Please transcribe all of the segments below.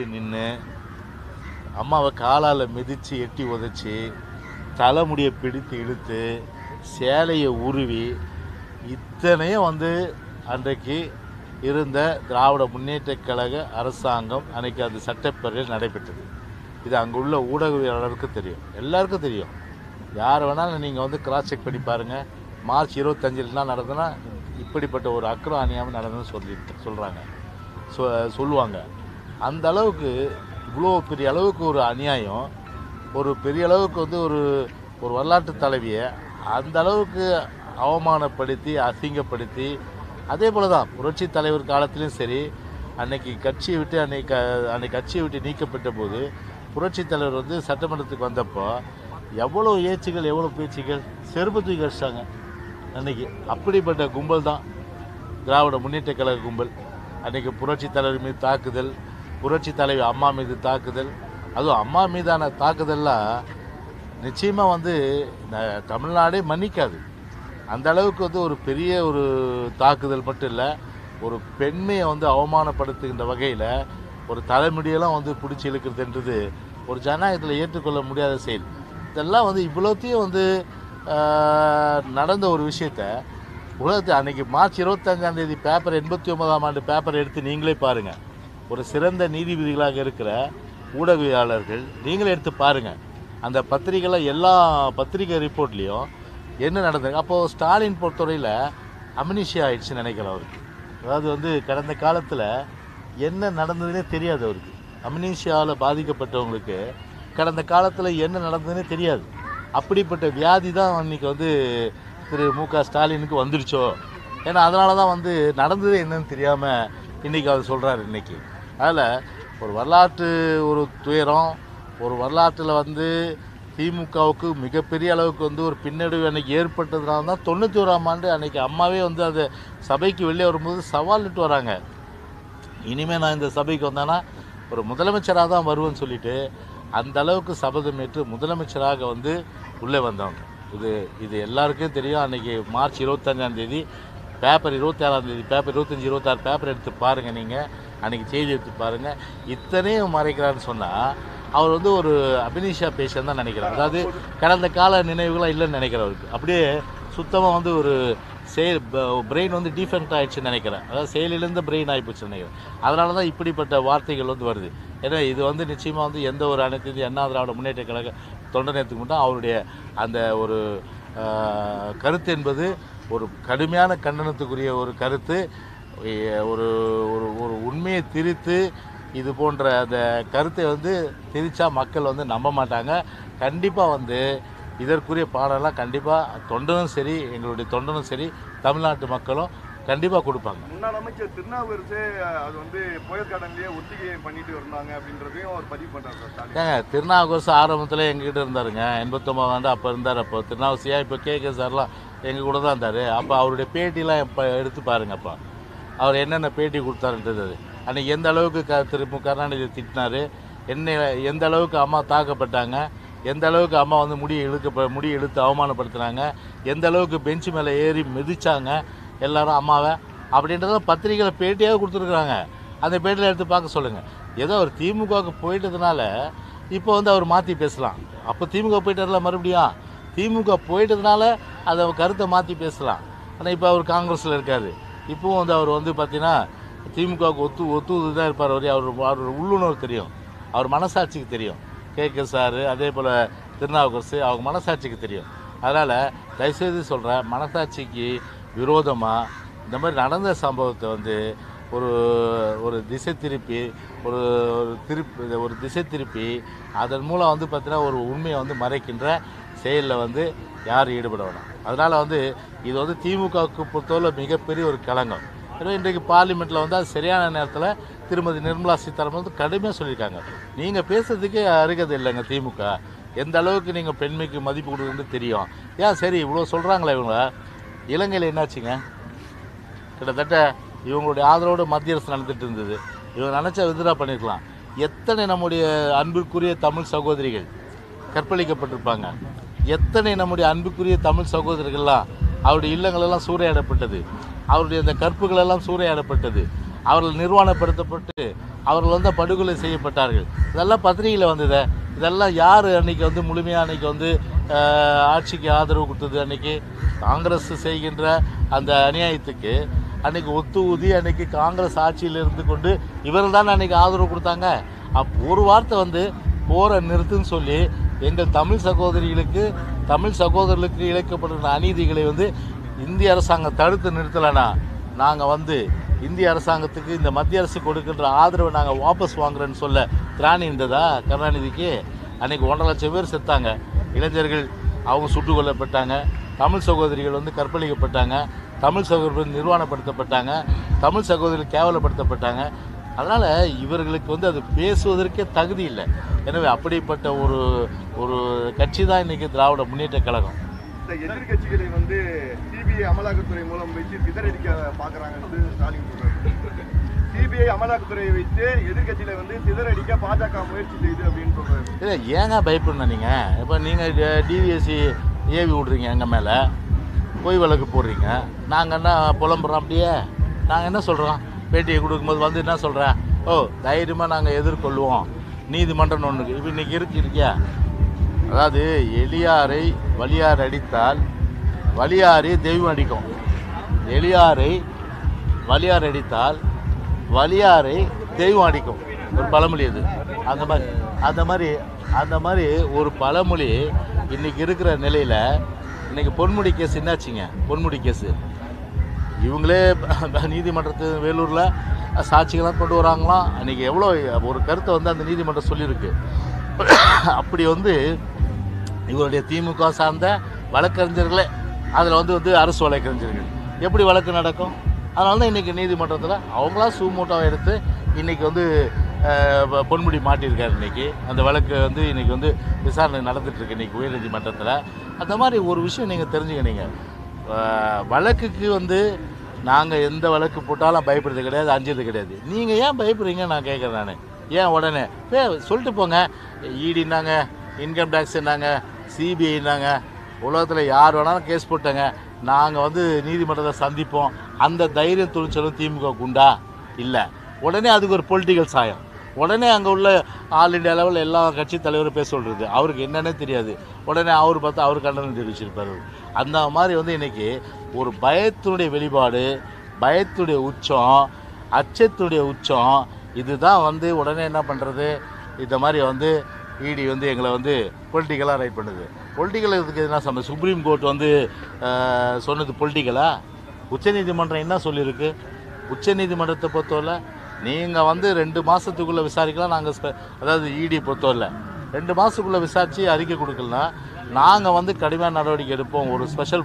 முன்னாடி நின்று அம்மாவை காலால் மிதித்து எட்டி உதைச்சி தலைமுடியை பிடித்து இழுத்து சேலையை உருவி இத்தனையும் வந்து அன்றைக்கு இருந்த திராவிட முன்னேற்றக் கழக அரசாங்கம் அன்னைக்கு அது சட்டப்பேரவையில் நடைபெற்றது இது அங்கே உள்ள ஊடகவியலாளருக்கு தெரியும் எல்லாருக்கும் தெரியும் யார் வேணாலும் நீங்கள் வந்து கிராஸ் செக் பண்ணி பாருங்கள் மார்ச் இருபத்தஞ்சிலாம் நடந்ததுன்னா இப்படிப்பட்ட ஒரு அக்கறம் அணியாமல் நடந்ததுன்னு சொல்லி சொல்கிறாங்க சொ சொல்லுவாங்க அந்த அளவுக்கு இவ்வளோ பெரிய அளவுக்கு ஒரு அநியாயம் ஒரு பெரிய அளவுக்கு வந்து ஒரு ஒரு வரலாற்று தலைவியை அந்த அளவுக்கு அவமானப்படுத்தி அசிங்கப்படுத்தி அதே போல தான் புரட்சி தலைவர் காலத்திலையும் சரி அன்னைக்கு கட்சியை விட்டு அன்னைக்கு க- அன்னைக்கு கட்சியை விட்டு நீக்கப்பட்ட போது புரட்சி தலைவர் வந்து சட்டமன்றத்துக்கு வந்தப்போ எவ்வளோ ஏச்சுகள் எவ்வளோ பேச்சுகள் செருப்பு தூக்கி அடிச்சாங்க அன்னைக்கு அப்படிப்பட்ட கும்பல் தான் திராவிட முன்னேற்ற கழக கும்பல் அன்னைக்கு புரட்சி தலைவர் மீது தாக்குதல் புரட்சி தலைவி அம்மா மீது தாக்குதல் அதுவும் அம்மா மீதான தாக்குதல்லாம் நிச்சயமாக வந்து ந- தமிழ்நாடே மன்னிக்காது அந்த அளவுக்கு வந்து ஒரு பெரிய ஒரு தாக்குதல் மட்டும் இல்லை ஒரு பெண்மையை வந்து அவமானப்படுத்துகின்ற வகையில் ஒரு தலைமுடியெல்லாம் வந்து பிடிச்சி இழுக்கிறதுன்றது ஒரு ஜனநாயகத்தில் ஏற்றுக்கொள்ள முடியாத செயல் இதெல்லாம் வந்து இவ்வளோத்தையும் வந்து ஆஹ், நடந்த ஒரு விஷயத்த உலகத்தை அன்னைக்கு மார்ச் இருபத்தஞ்சாம் தேதி பேப்பர் எண்பத்தி ஒன்பதாம் ஆண்டு பேப்பர் எடுத்து நீங்களே பாருங்கள் ஒரு சிறந்த நீதிபதிகளாக இருக்கிற ஊடகவியலாளர்கள் நீங்களே எடுத்து பாருங்கள் அந்த பத்திரிகையில் எல்லா பத்திரிகை ரிப்போர்ட்லேயும் என்ன நடந்தது அப்போது ஸ்டாலின் பொறுத்தவரையில் அமினிஷியா ஆயிடுச்சுன்னு நினைக்கிறேன் அவருக்கு அதாவது வந்து கடந்த காலத்தில் என்ன நடந்ததுன்னே தெரியாது அவருக்கு அமினிஷியாவில் பாதிக்கப்பட்டவங்களுக்கு கடந்த காலத்தில் என்ன நடந்ததுன்னே தெரியாது அப்படிப்பட்ட வியாதி தான் அன்றைக்கி வந்து திரு மு க ஸ்டாலினுக்கு வந்துடுச்சோ ஏன்னா அதனால தான் வந்து நடந்தது என்னன்னு தெரியாமல் இன்றைக்கி அவர் சொல்கிறாரு இன்றைக்கி அதில் ஒரு வரலாற்று ஒரு துயரம் ஒரு வரலாற்றில் வந்து திமுகவுக்கு மிகப்பெரிய அளவுக்கு வந்து ஒரு பின்னடைவு அன்னைக்கு ஏற்பட்டதுனால தான் தொண்ணூற்றி ஓராம் ஆண்டு அன்னைக்கு அம்மாவே வந்து அந்த சபைக்கு வெளியே வரும்போது சவாலிட்டு வராங்க இனிமேல் நான் இந்த சபைக்கு வந்தேன்னா ஒரு முதலமைச்சராக தான் வருவேன்னு சொல்லிட்டு அந்த அளவுக்கு சபதம் ஏற்று முதலமைச்சராக வந்து உள்ளே வந்தவங்க இது இது எல்லாருக்கும் தெரியும் அன்னைக்கு மார்ச் இருபத்தஞ்சாம் தேதி பேப்பர் இருபத்தேழாம் தேதி பேப்பர் இருபத்தஞ்சி இருபத்தாறு பேப்பர் எடுத்து பாருங்கள் நீங்கள் அன்னைக்கு செய்தி எடுத்து பாருங்கள் இத்தனையும் மறைக்கிறான்னு சொன்னால் அவர் வந்து ஒரு அபினிஷா பேஷன் தான் நினைக்கிறார் அதாவது கடந்த கால நினைவுகளாக இல்லைன்னு நினைக்கிறவருக்கு அப்படியே சுத்தமாக வந்து ஒரு செயல் பிரெயின் வந்து டிஃபெக்ட் ஆயிடுச்சுன்னு நினைக்கிறேன் அதாவது செயலிலிருந்து பிரெயின் ஆகிப்போச்சுன்னு நினைக்கிறேன் அதனால தான் இப்படிப்பட்ட வார்த்தைகள் வந்து வருது ஏன்னா இது வந்து நிச்சயமாக வந்து எந்த ஒரு அனைத்து இந்திய அண்ணா திராவிட முன்னேற்ற கழக தொண்டை நேரத்துக்கு மட்டும் அவருடைய அந்த ஒரு ஆஹ், கருத்து என்பது ஒரு கடுமையான கண்டனத்துக்குரிய ஒரு கருத்து எ- ஒரு ஒரு ஒரு உண்மையை திரித்து இது போன்ற அந்த கருத்தை வந்து திரிச்சா மக்கள் வந்து நம்ப மாட்டாங்க கண்டிப்பாக வந்து இதற்குரிய பாடம்லாம் கண்டிப்பாக தொண்டனும் சரி எங்களுடைய தொண்டனும் சரி தமிழ்நாட்டு மக்களும் கண்டிப்பாக கொடுப்பாங்க முன்னாள் அமைச்சர் திருநாவுக்கரசே அது வந்து புயல் கடன்லயே ஒத்திகை பண்ணிட்டு இருந்தாங்க அப்படின்றதையும் அவர் பதிவு பண்றாரு சார் ஸ்டாலின் ஏங்க திருநாவுக்கரசு ஆரம்பத்தில் எங்ககிட்ட இருந்தாருங்க எண்பத்தொம்பது ஆண்டு அப்போ இருந்தார் அப்போ திருநாவுசியா இப்போ கே கே சார்லாம் எங்கள் கூட தான் இருந்தார் அப்போ அவருடைய பேட்டிலாம் இப்போ எடுத்து பாருங்க அப்போ அவர் என்னென்ன பேட்டி கொடுத்தாருன்றது அது அன்றைக்கி எந்த அளவுக்கு க திரு மு கருணாநிதி திட்டினாரு என்ன எந்த அளவுக்கு அம்மா தாக்கப்பட்டாங்க எந்த அளவுக்கு அம்மா வந்து முடி இழுக்க முடி இழுத்து அவமானப்படுத்துனாங்க எந்த அளவுக்கு பெஞ்சு மேலே ஏறி மிதிச்சாங்க எல்லாரும் அம்மாவை அப்படின்றத பத்திரிகையில் பேட்டியாக கொடுத்துருக்குறாங்க அந்த பேட்டியில் எடுத்து பார்க்க சொல்லுங்கள் ஏதோ அவர் திமுகவுக்கு போயிட்டதுனால இப்போ வந்து அவர் மாற்றி பேசலாம் அப்போ திமுக போயிட்டார்ல மறுபடியும் திமுக போயிட்டதுனால அதை கருத்தை மாற்றி பேசலாம் ஆனால் இப்போ அவர் காங்கிரஸில் இருக்கார் இப்போவும் வந்து அவர் வந்து பார்த்தீங்கன்னா திமுகவுக்கு ஒத்து ஒத்துது தான் இருப்பார் அவர் அவர் அவர் உள்ளுணர்வு தெரியும் அவர் மனசாட்சிக்கு தெரியும் கே கே சார் அதே போல் திருநாவுக்கரசு அவங்க மனசாட்சிக்கு தெரியும் அதனால் தயவுசெய்து சொல்கிறேன் மனசாட்சிக்கு விரோதமாக இந்த மாதிரி நடந்த சம்பவத்தை வந்து ஒரு ஒரு திசை திருப்பி ஒரு ஒரு திருப்பி ஒரு திசை திருப்பி அதன் மூலம் வந்து பார்த்தீங்கன்னா ஒரு உண்மையை வந்து மறைக்கின்ற செயலில் வந்து யாரும் ஈடுபட வேணாம் அதனால் வந்து இது வந்து திமுகவுக்கு பொறுத்தவரை மிகப்பெரிய ஒரு களங்கம் ஏன்னா இன்றைக்கு பார்லிமெண்ட்டில் வந்து அது சரியான நேரத்தில் திருமதி நிர்மலா சீதாராமன் வந்து கடுமையாக சொல்லியிருக்காங்க நீங்கள் பேசுறதுக்கே அருகதை இல்லைங்க திமுக எந்த அளவுக்கு நீங்கள் பெண்மைக்கு மதிப்பு கொடுக்குறது தெரியும் ஏன் சரி இவ்வளோ சொல்கிறாங்களே இவங்க இலங்கையில் என்னாச்சுங்க கிட்டத்தட்ட இவங்களுடைய ஆதரவோடு மத்திய அரசு நடந்துட்டு இருந்தது இவங்க நினச்சா வித்ரா பண்ணியிருக்கலாம் எத்தனை நம்முடைய அன்புக்குரிய தமிழ் சகோதரிகள் கற்பழிக்கப்பட்டிருப்பாங்க எத்தனை நம்முடைய அன்புக்குரிய தமிழ் சகோதரர்கள்லாம் அவருடைய இல்லங்களெல்லாம் சூறையாடப்பட்டது அவருடைய அந்த கற்புகளெல்லாம் சூறையாடப்பட்டது அவர்கள் நிர்வாணப்படுத்தப்பட்டு அவர்கள் வந்து படுகொலை செய்யப்பட்டார்கள் இதெல்லாம் பத்திரிகையில் வந்தது இதெல்லாம் யார் அன்னைக்கு வந்து முழுமையாக அன்னைக்கு வந்து ஆஹ், ஆட்சிக்கு ஆதரவு கொடுத்தது அன்னைக்கு காங்கிரஸ் செய்கின்ற அந்த அநியாயத்துக்கு அன்னைக்கு ஒத்து ஊதி அன்னைக்கு காங்கிரஸ் ஆட்சியில் இருந்து கொண்டு இவர்கள் தான் அன்னைக்கு ஆதரவு கொடுத்தாங்க அப் ஒரு வார்த்தை வந்து போரை நிறுத்துன்னு சொல்லி எங்கள் தமிழ் சகோதரிகளுக்கு தமிழ் சகோதரர்களுக்கு இழைக்கப்படுகிற அநீதிகளை வந்து இந்திய அரசாங்கம் தடுத்து நிறுத்தலைன்னா நாங்கள் வந்து இந்திய அரசாங்கத்துக்கு இந்த மத்திய அரசு கொடுக்கின்ற ஆதரவை நாங்கள் வாபஸ் வாங்குறேன்னு சொல்ல திராணி இருந்ததா கருணாநிதிக்கு அன்னைக்கு ஒன்றரை லட்சம் பேர் செத்தாங்க இளைஞர்கள் அவங்க சுட்டுக் கொல்லப்பட்டாங்க தமிழ் சகோதரிகள் வந்து கற்பழிக்கப்பட்டாங்க தமிழ் சகோதரர்கள் நிர்வாணப்படுத்தப்பட்டாங்க தமிழ் சகோதரிகள் கேவலப்படுத்தப்பட்டாங்க அதனால் இவர்களுக்கு வந்து அது பேசுவதற்கே தகுதி இல்லை எனவே அப்படிப்பட்ட ஒரு ஒரு கட்சி தான் இன்றைக்கி திராவிட முன்னேற்ற கழகம் இந்த எதிர்க்கட்சிகளை வந்து சிபிஐ அமலாக்கத்துறை மூலம் வச்சு சிதறடிக்க பாக்குறாங்கன்னு ஸ்டாலின் சொல்றாரு சிபிஐ அமலாக்கத்துறையை வைத்து எதிர்க்கட்சிகளை வந்து சிதறடிக்க பாஜக முயற்சி செய்யுது அப்படின்னு சொல்றாரு இல்லை ஏங்க பயப்படணும் நீங்கள் இப்போ நீங்கள் டிவிஎஸ்சி ஏவி விட்றீங்க எங்கள் மேலே பொய் வழக்கு போடுறீங்க நாங்கள் என்ன புலம்புறோம் அப்படியே நாங்கள் என்ன சொல்கிறோம் பேட்டியை கொடுக்கும்போது வந்து என்ன சொல்கிறேன் ஓ தைரியமாக நாங்கள் எதிர்கொள்வோம் நீதிமன்றம் ஒன்று இப்போ இன்றைக்கி இருக்கு இருக்கியா அதாவது எளியாரை வலியார் அடித்தால் வலியாரை தெய்வம் அடிக்கும் எளியாரை வலியார் அடித்தால் வலியாரை தெய்வம் அடிக்கும் ஒரு பழமொழி அது அந்த மாதிரி அந்த மாதிரி அந்த மாதிரி ஒரு பழமொழி இன்னைக்கு இருக்கிற நிலையில் இன்னைக்கு பொன்முடி கேஸ் என்னாச்சுங்க பொன்முடி கேஸு இவங்களே நீதிமன்றத்து வேலூரில் சாட்சிகள்லாம் கொண்டு வராங்களாம் அன்றைக்கி எவ்வளோ ஒரு கருத்தை வந்து அந்த நீதிமன்றம் சொல்லியிருக்கு அப்படி வந்து இவருடைய திமுக சார்ந்த வழக்கறிஞர்களே அதில் வந்து வந்து அரசு வழக்கறிஞர்கள் எப்படி வழக்கு நடக்கும் அதனால தான் இன்றைக்கி நீதிமன்றத்தில் அவங்களா சூமூட்டாவை எடுத்து இன்றைக்கி வந்து அஹ், பொ- பொன்முடி மாட்டியிருக்காரு இன்றைக்கி அந்த வழக்கு வந்து இன்றைக்கி வந்து விசாரணை நடந்துகிட்ருக்கு இன்றைக்கி உயர்நீதிமன்றத்தில் அந்த மாதிரி ஒரு விஷயம் நீங்கள் தெரிஞ்சுக்கணீங்க அஹ், வழக்குக்கு வந்து நாங்கள் எந்த வழக்கு போட்டாலும் பயப்படுறது கிடையாது அஞ்சது கிடையாது நீங்கள் ஏன் பயப்படுறீங்க நான் கேட்குறேன் நான் ஏன் உடனே ஏ சொல்லிட்டு போங்க இடினாங்க இன்கம் டேக்ஸ் என்னாங்க சிபிஐனாங்க உலகத்தில் யார் வேணாலும் கேஸ் போட்டாங்க நாங்கள் வந்து நீதிமன்றத்தை சந்திப்போம் அந்த தைரியம் துணிச்சலும் திமுக உண்டா இல்லை உடனே அதுக்கு ஒரு பொலிட்டிக்கல் சாயம் உடனே அங்கே உள்ள ஆல் இண்டியா லெவலில் எல்லா கட்சி தலைவரும் பேச சொல்கிறது அவருக்கு என்னன்னே தெரியாது உடனே அவர் பார்த்து அவர் கண்டனம் தெரிவிச்சிருப்பார் அந்த மாதிரி வந்து இன்னைக்கு ஒரு பயத்தினுடைய வெளிப்பாடு பயத்துடைய உச்சம் அச்சத்துடைய உச்சம் இதுதான் வந்து உடனே என்ன பண்ணுறது இந்த மாதிரி வந்து இடி வந்து எங்களை வந்து பொலிட்டிக்கலாக ரைட் பண்ணுது பொலிட்டிக்கல் இதுக்கு என்ன சம்மந்தம் சுப்ரீம் கோர்ட் வந்து அஹ், சொன்னது பொலிட்டிக்கலா உச்சநீதிமன்றம் என்ன சொல்லியிருக்கு உச்சநீதிமன்றத்தை பொறுத்தவரை நீங்கள் வந்து ரெண்டு மாதத்துக்குள்ளே விசாரிக்கலாம் நாங்கள் அதாவது இடி பொறுத்தவரை ரெண்டு மாதத்துக்குள்ளே விசாரித்து அறிக்கை கொடுக்கலனா நாங்கள் வந்து கடுமையான நடவடிக்கை எடுப்போம் ஒரு ஸ்பெஷல்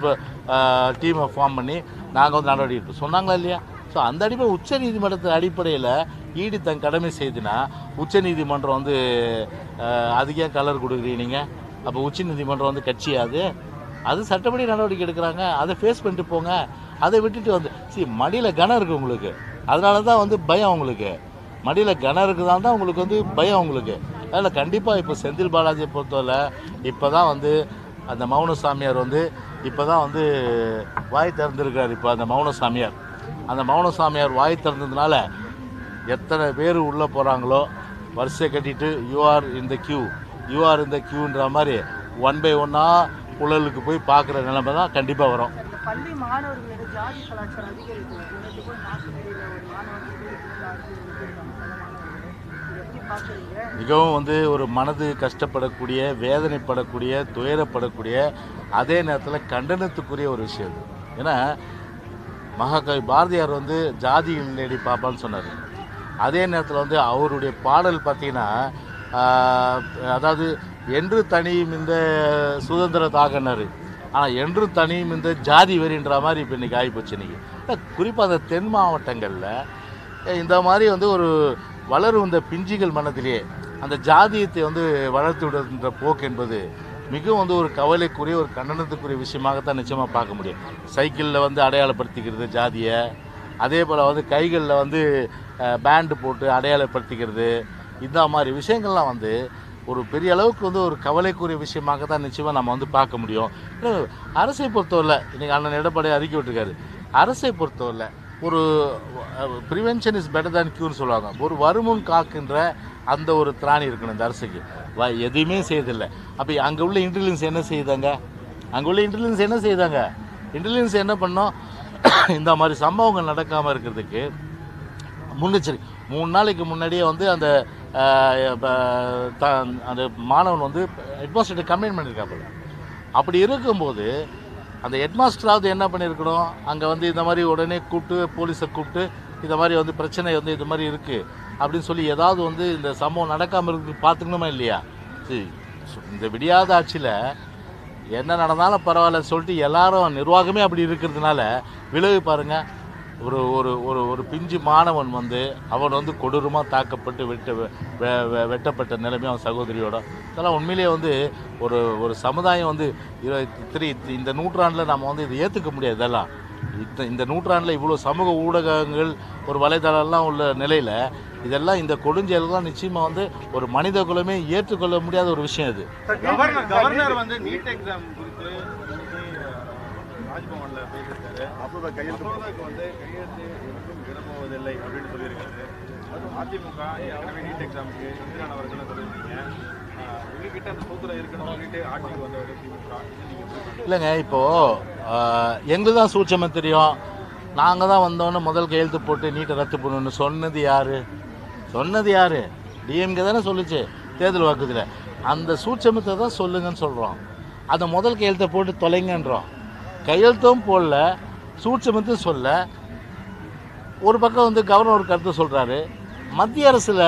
டீமை ஃபார்ம் பண்ணி நாங்கள் வந்து நடவடிக்கை எடுப்போம் சொன்னாங்களா இல்லையா ஸோ அந்த அடிப்படை உச்ச நீதிமன்றத்தின் அடிப்படையில் ஈடி தன் கடமை செய்துனா உச்ச நீதிமன்றம் வந்து அஹ், அதுக்கு ஏன் கலர் கொடுக்குறீங்க நீங்கள் அப்போ உச்ச நீதிமன்றம் வந்து கட்சியாது அது சட்டப்படி நடவடிக்கை எடுக்கிறாங்க அதை ஃபேஸ் பண்ணிட்டு போங்க அதை விட்டுட்டு வந்து சரி மடியில் கனம் இருக்குது உங்களுக்கு அதனால தான் வந்து பயம் உங்களுக்கு மடியில் கனம் இருக்குதான் தான் உங்களுக்கு வந்து பயம் உங்களுக்கு அதில் கண்டிப்பாக இப்போ செந்தில் பாலாஜியை பொறுத்தவரை இப்போ தான் வந்து அந்த மௌன சாமியார் வந்து இப்போ தான் வந்து வாய் திறந்திருக்கார் இப்போ அந்த மௌன சாமியார் அந்த மௌன சாமியார் வாய் திறந்ததுனால எத்தனை பேர் உள்ளே போகிறாங்களோ வரிசை கட்டிட்டு யூஆர் இந்த கியூ யூஆர் இந்த கியூன்ற மாதிரி ஒன் பை ஒன்னாக புழலுக்கு போய் பார்க்குற நிலைமை தான் கண்டிப்பாக வரும் பள்ளி மாணவர்களிடையே ஜாதி கலாச்சாரம் அதிகரித்து நேற்று கூட நாட்டுப்படியில் ஒரு மாணவன் எப்படி பார்க்குறீங்க மிகவும் வந்து ஒரு மனது கஷ்டப்படக்கூடிய வேதனைப்படக்கூடிய துயரப்படக்கூடிய அதே நேரத்தில் கண்டனத்துக்குரிய ஒரு விஷயம் இது ஏன்னா மகாகவி பாரதியார் வந்து ஜாதி இல்லடி பாப்பான்னு சொன்னார் அதே நேரத்தில் வந்து அவருடைய பாடல் பார்த்தீங்கன்னா ஆஹ், அதாவது என்று தனியும் இந்த சுதந்திர தாகனார் ஆனால் என்று தனியும் இந்த ஜாதி வெறின்ற மாதிரி இப்போ இன்றைக்கி ஆகிப்போச்சு இன்றைக்கி குறிப்பாக அந்த தென் மாவட்டங்களில் இந்த மாதிரி வந்து ஒரு வளரும் இந்த பிஞ்சுகள் மனத்திலேயே அந்த ஜாதியத்தை வந்து வளர்த்து விடுகின்ற போக்கு என்பது மிகவும் வந்து ஒரு கவலைக்குரிய ஒரு கண்டனத்துக்குரிய விஷயமாகத்தான் நிச்சயமாக பார்க்க முடியும் சைக்கிளில் வந்து அடையாளப்படுத்திக்கிறது ஜாதியை அதே போல் வந்து கைகளில் வந்து பேண்டு போட்டு அடையாளப்படுத்திக்கிறது இந்த மாதிரி விஷயங்கள்லாம் வந்து ஒரு பெரிய அளவுக்கு வந்து ஒரு கவலைக்குரிய விஷயமாக தான் நிச்சயமாக நம்ம வந்து பார்க்க முடியும் இன்னும் அரசை பொறுத்தவரை இன்றைக்கி அண்ணன் எடப்பாடி அறிக்கை விட்டுருக்காரு அரசை பொறுத்தவரை ஒரு ப்ரிவென்ஷன் இஸ் பெட்டர் than க்யூர்னு சொல்லுவாங்க ஒரு வருமுன் காக்கின்ற அந்த ஒரு திராணி இருக்கணும் இந்த அரசுக்கு வ எதுவுமே செய்யறதில்லை அப்போ அங்கே உள்ள இன்டெலிஜென்ஸ் என்ன செய்யுதாங்க அங்கே உள்ள இன்டெலிஜென்ஸ் என்ன செய்யுதாங்க இன்டெலிஜென்ஸ் என்ன பண்ணோம் இந்த மாதிரி சம்பவங்கள் நடக்காமல் இருக்கிறதுக்கு முன்னெச்சரிக்கை மூணு நாளைக்கு முன்னாடியே வந்து அந்த அஹ், ப- த- அந்த மாணவன் வந்து ஹெட்மாஸ்டர்கிட்ட கம்ப்ளைண்ட் பண்ணியிருக்காப்புல அப்படி இருக்கும்போது அந்த ஹெட்மாஸ்டராவது என்ன பண்ணியிருக்கணும் அங்கே வந்து இந்த மாதிரி உடனே கூப்பிட்டு போலீஸை கூப்பிட்டு இந்த மாதிரி வந்து பிரச்சனை வந்து இது மாதிரி இருக்குது அப்படின்னு சொல்லி ஏதாவது வந்து இந்த சம்பவம் நடக்காமல் இருக்கு பார்த்துக்கணுமா இல்லையா சரி இந்த விடியாத ஆட்சியில் என்ன நடந்தாலும் பரவாயில்ல சொல்லிட்டு எல்லாரும் நிர்வாகமே அப்படி இருக்கிறதுனால விளைவு பாருங்க ஒரு ஒரு ஒரு ஒரு பிஞ்சு மாணவன் வந்து அவன் வந்து கொடூரமாக தாக்கப்பட்டு வெட்ட வெ- வெ- வெட்டப்பட்ட நிலைமை அவன் சகோதரியோட இதெல்லாம் உண்மையிலேயே வந்து ஒரு ஒரு சமுதாயம் வந்து திரு இந்த நூற்றாண்டில் நம்ம வந்து இதை ஏற்றுக்க முடியாது இதெல்லாம் இந்த இந்த நூற்றாண்டில் இவ்வளோ சமூக ஊடகங்கள் ஒரு வலைதளம்லாம் உள்ள நிலையில் இதெல்லாம் இந்த கொடுஞ்செயல்கள்லாம் நிச்சயமாக வந்து ஒரு மனித குலமே ஏற்றுக்கொள்ள முடியாத ஒரு விஷயம் இது கவர்னர் கவர்னர் வந்து நீட் எக்ஸாம் குறித்து இன்னைக்கு, ராஜ்பவன்ல பேசியிருக்காரு மசோதா கையெழுத்து மசோதாக்கு வந்து கையெழுத்து எதுவும் விடப்போவதில்லை அப்படின்னு சொல்லியிருக்காரு அது அதிமுக ஏற்கனவே நீட் எக்ஸாமுக்கு எதிரானவர்கள் சொல்லியிருக்கீங்க ஆஹ், எங்ககிட்ட அந்த சூத்திரம் இருக்கணும்னு சொல்லிட்டு ஆட்சிக்கு வந்தவர் திமுக இது நீங்க எப்படி பார்க்கறீங்க? இல்லைங்க இப்போது எங்களுக்கு தான் சூட்சமாக தெரியும் நாங்கள் தான் வந்தோன்னே முதல் கையெழுத்து போட்டு நீட்டை ரத்து பண்ணணும்னு சொன்னது யார் சொன்னது யார் டிஎம்கே தானே சொல்லுச்சு தேர்தல் வாக்குதில் அந்த சூட்சமத்தை தான் சொல்லுங்கன்னு சொல்கிறோம் அந்த முதல் கையெழுத்தை போட்டு தொலைங்கன்றோம் கையெழுத்தும் போடல சூட்சமத்தையும் சொல்ல ஒரு பக்கம் வந்து கவர்னர் ஒரு கருத்து சொல்கிறாரு மத்திய அரசில்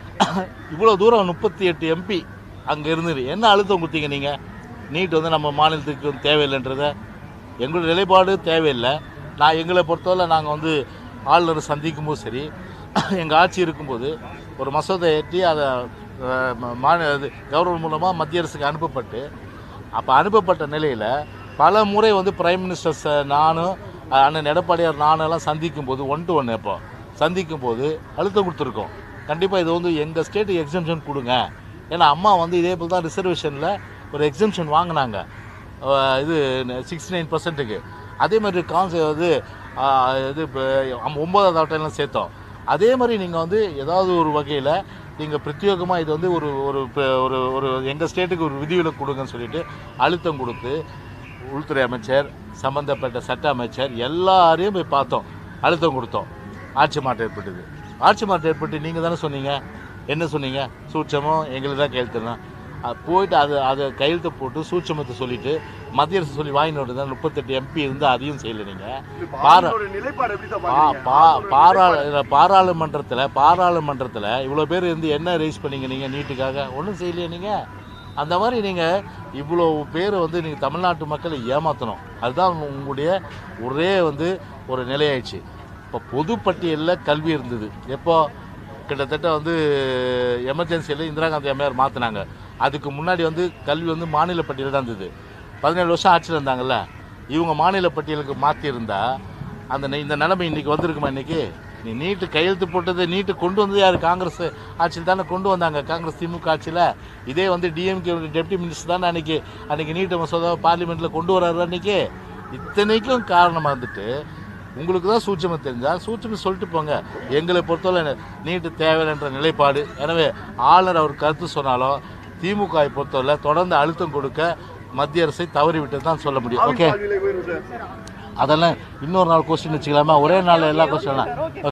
இவ்வளோ தூரம் முப்பத்தி எட்டு எம்பி அங்கே இருந்தது என்ன அழுத்தம் கொடுத்தீங்க நீங்கள் நீட் வந்து நம்ம மாநிலத்துக்கு வந்து தேவையில்லைன்றத எங்களோட நிலைப்பாடு தேவையில்லை நான் எங்களை பொறுத்தவரை நாங்கள் வந்து ஆளுநரை சந்திக்கும் போது சரி எங்கள் ஆட்சி இருக்கும்போது ஒரு மசோதை ஏற்றி அதை அஹ், ம- மாநில இது கவர்னர் மூலமாக மத்திய அரசுக்கு அனுப்பப்பட்டு அப்போ அனுப்பப்பட்ட நிலையில் பல முறை வந்து பிரைம் மினிஸ்டர்ஸ் நானும் அஹ், அண்ணன் எடப்பாடியார் நானும் எல்லாம் சந்திக்கும் போது ஒன் டு ஒன் இப்போ சந்திக்கும் போது அழுத்தம் கொடுத்துருக்கோம் கண்டிப்பாக இது வந்து எங்கள் ஸ்டேட்டுக்கு எக்ஸம்ஷன் கொடுங்க ஏன்னா அம்மா வந்து இதே போல் தான் ரிசர்வேஷனில் ஒரு எக்ஸம்ஷன் வாங்கினாங்க அஹ், இது சிக்ஸ்டி நைன் பர்சன்ட்டுக்கு அதே மாதிரி கான்ஸ் இது அஹ், இது இப்போ ஒம்பதாவது ஆட்டையெல்லாம் சேர்த்தோம் அதே மாதிரி நீங்கள் வந்து ஏதாவது ஒரு வகையில் நீங்கள் பிரத்யேகமாக இது வந்து ஒரு ஒரு ப- ஒரு ஒரு எங்கள் ஸ்டேட்டுக்கு ஒரு விதிவிலக்கு கொடுங்கன்னு சொல்லிட்டு அழுத்தம் கொடுத்து உள்துறை அமைச்சர் சம்மந்தப்பட்ட சட்ட அமைச்சர் எல்லாரையும் போய் பார்த்தோம் அழுத்தம் கொடுத்தோம் ஆட்சி மாற்றம் ஏற்பட்டது ஆட்சி மாற்றம் ஏற்பட்டு நீங்கள் தானே சொன்னீங்க என்ன சொன்னீங்க சூட்சமும் எங்களுக்கு தான் கையெழுத்துனா அது போயிட்டு அதை அதை கையெழுத்து போட்டு சூட்சமத்தை சொல்லிட்டு மத்திய அரசு சொல்லி வாங்கிட்டு வந்து முப்பத்தெட்டு எம்பி இருந்து அதையும் செய்யலை நீங்கள் பாரா பாரா நிலைப்பாடு எப்படி சார் பா பாக்குறீங்க? பா ஆளுநரோட பாரா நிலைப்பாடு. இல்ல, பாராளுமன்றத்தில் பாராளுமன்றத்தில் இவ்வளோ பேர் இருந்து என்ன ரைஸ் பண்ணீங்க நீங்கள் நீட்டுக்காக ஒன்றும் செய்யலையே நீங்கள் அந்த மாதிரி நீங்கள் இவ்வளோ பேர் வந்து நீங்கள் தமிழ்நாட்டு மக்களை ஏமாற்றணும் அதுதான் உங்க- உங்களுடைய ஒரே வந்து ஒரு நிலையாயிடுச்சு இப்போ பொதுப்பட்டியலில் கல்வி இருந்தது எப்போ கிட்டத்தட்ட வந்து எமர்ஜென்சியில் இந்திரா காந்தி அம்மையார் மாற்றினாங்க அதுக்கு முன்னாடி வந்து கல்வி வந்து மாநில பட்டியல் தான் இருந்தது பதினேழு வருஷம் ஆட்சியில் இருந்தாங்கல்ல இவங்க மாநில பட்டியலுக்கு மாற்றியிருந்தா அந்த நி- இந்த நிலைமை இன்னைக்கு வந்திருக்குமா இன்னைக்கு நீ நீட்டு கையெழுத்து போட்டது நீட்டு கொண்டு வந்தது யார் காங்கிரஸ் ஆட்சியில் தானே கொண்டு வந்தாங்க காங்கிரஸ் திமுக ஆட்சியில் இதே வந்து டிஎம்கே டெப்டி மினிஸ்டர் தானே அன்னைக்கு அன்னைக்கு நீட்டு மசோதாவை பார்லிமெண்ட்டில் கொண்டு வர்றாரு அன்னைக்கு இத்தனைக்கும் காரணமாக வந்துட்டு உங்களுக்கு தான் சூட்சமம் தெரிஞ்சால் சூட்சமம் சொல்லிட்டு போங்க எங்களை பொறுத்தவரை நீட்டு தேவையில்லைன்ற நிலைப்பாடு எனவே ஆளுநர் அவர் கருத்து சொன்னாலும் திமுகவை பொறுத்தவரை தொடர்ந்து அழுத்தம் கொடுக்க மத்திய அரசை தவறிவிட்டு தான் சொல்ல முடியும் ஆவின் ஓகே பால் விலை உயர்வு சார் அதெல்லாம் இன்னொரு நாள் கொஸ்டின் வச்சுக்கலாமா ஒரே நாள் எல்லா கொஸ்டின்லாம்